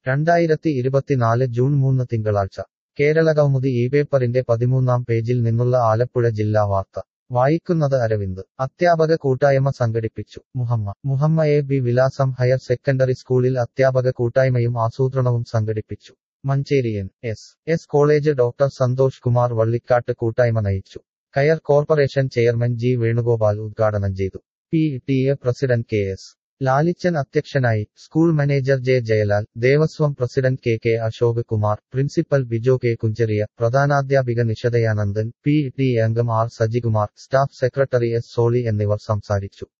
രണ്ടായിരത്തി ഇരുപത്തിനാല് ജൂൺ മൂന്ന് തിങ്കളാഴ്ച കേരളകൗമുദി ഈ പേപ്പറിന്റെ പതിമൂന്നാം പേജിൽ നിന്നുള്ള ആലപ്പുഴ ജില്ലാ വാർത്ത വായിക്കുന്നത് അരവിന്ദ് അധ്യാപക കൂട്ടായ്മ സംഘടിപ്പിച്ചു മുഹമ്മ മുഹമ്മ എ ബി വിലാസം ഹയർ സെക്കൻഡറി സ്കൂളിൽ അധ്യാപക കൂട്ടായ്മയും ആസൂത്രണവും സംഘടിപ്പിച്ചു Manjeri N S S college doctor Santhosh Kumar Vallikkattu കൂട്ടായ്മ നയിച്ചു coir corporation chairman G Venugopal ഉദ്ഘാടനം ചെയ്തു P T A president K S Lalichan അധ്യക്ഷനായി school manager J Jayalal Devaswom president K K Ashok Kumar principal Bijo K Kunjeriya പ്രധാനാധ്യാപിക നിഷദയാനന്ദൻ പി ടി അംഗം R Sajikumar staff secretary S Soly എന്നിവർ സംസാരിച്ചു